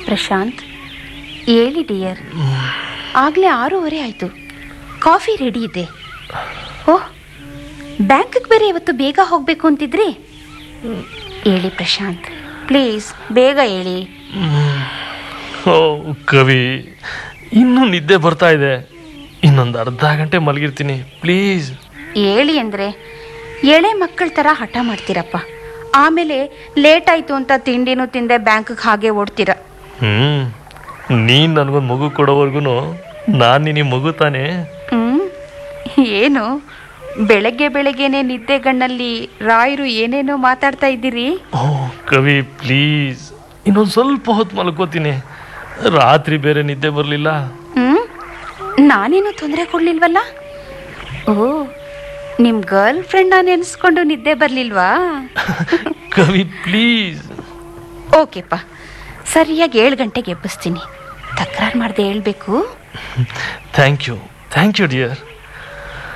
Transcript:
ಪ್ರಶಾಂತ್ ಹೇಳಿ ಡಿಯರ್ ಆಗಲೇ ಆರೂವರೆ ಆಯಿತು ಕಾಫಿ ರೆಡಿ ಇದೆ ಓಹ್ ಬ್ಯಾಂಕಿಗೆ ಬೇರೆ ಇವತ್ತು ಬೇಗ ಹೋಗಬೇಕು ಅಂತಿದ್ರಿ ಹೇಳಿ ಪ್ರಶಾಂತ್ ಪ್ಲೀಸ್ ಬೇಗ ಹೇಳಿ ಓ ಕವಿ ಇನ್ನೂ ನಿದ್ದೆ ಬರ್ತಾ ಇದೆ ಇನ್ನೊಂದು ಅರ್ಧ ಗಂಟೆ ಮಲಗಿರ್ತೀನಿ ಪ್ಲೀಸ್ ಹೇಳಿ ಅಂದರೆ ಎಳೆ ಮಕ್ಕಳ ಥರ ಹಠ ಮಾಡ್ತೀರಪ್ಪ ಆಮೇಲೆ ಲೇಟ್ ಆಯಿತು ಅಂತ ತಿಂಡಿನೂ ತಿಂದೆ ಬ್ಯಾಂಕಿಗೆ ಹಾಗೆ ಓಡ್ತೀರ ಹ್ಞೂ ನೀನು ನನಗೊಂದು ಮಗು ಕೊಡೋವರೆಗೂ ನಾನು ನಿನಗೆ ಮಗು ತಾನೇ ಹ್ಮ್ ಏನು ಬೆಳಗ್ಗೆ ಬೆಳಗ್ಗೆನೆ ನಿದ್ದೆಗಣ್ಣಲ್ಲಿ ರಾಯರು ಏನೇನೋ ಮಾತಾಡ್ತಾ ಇದ್ದೀರಿ ಓ ಕವಿ ಪ್ಲೀಸ್ ಇನ್ನೊಂದು ಸ್ವಲ್ಪ ಹೊತ್ತು ಮಲ್ಕೋತೀನಿ ರಾತ್ರಿ ಬೇರೆ ನಿದ್ದೆ ಬರಲಿಲ್ಲ ಹ್ಮ್ ನಾನೇನು ತೊಂದರೆ ಕೊಡ್ಲಿಲ್ವಲ್ಲ ಓ ನಿಮ್ ಗರ್ಲ್ ಫ್ರೆಂಡ್ ನೆನೆಸ್ಕೊಂಡು ನಿದ್ದೆ ಬರ್ಲಿಲ್ವಾ ಕವಿ ಪ್ಲೀಸ್ ಓಕೆಪ್ಪ ಸರಿಯಾಗಿ ಏಳು ಗಂಟೆಗೆ ಎಬ್ಬಿಸ್ತೀನಿ ತಕರಾರು ಮಾಡದೆ ಹೇಳ್ಬೇಕು thank you thank you dear